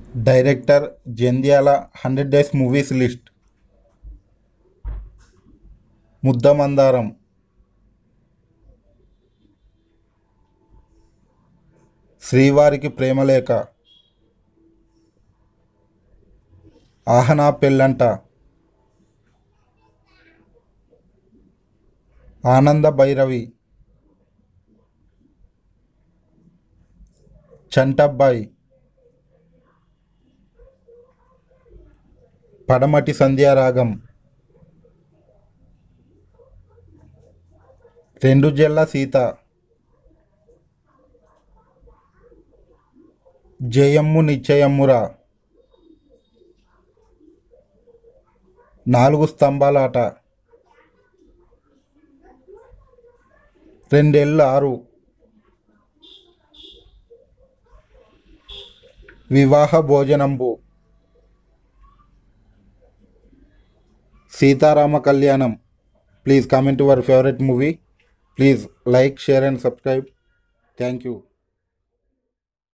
director Jandhyala hundred days movies list Mudda Mandaram Srivariki Premalekha ఆహనా పెళ్ళంట ఆనంద భైరవి చంటబ్బాయి పడమటి సంధ్యారాగం రెండు జెల్ల సీత జయమ్ము నిశ్చయమ్మురా నాలుగు స్తంభాలాట రెండేళ్ళు ఆరు వివాహ Bhojanambu Seetharama Kalyanam please comment your favourite movie please like share and subscribe thank you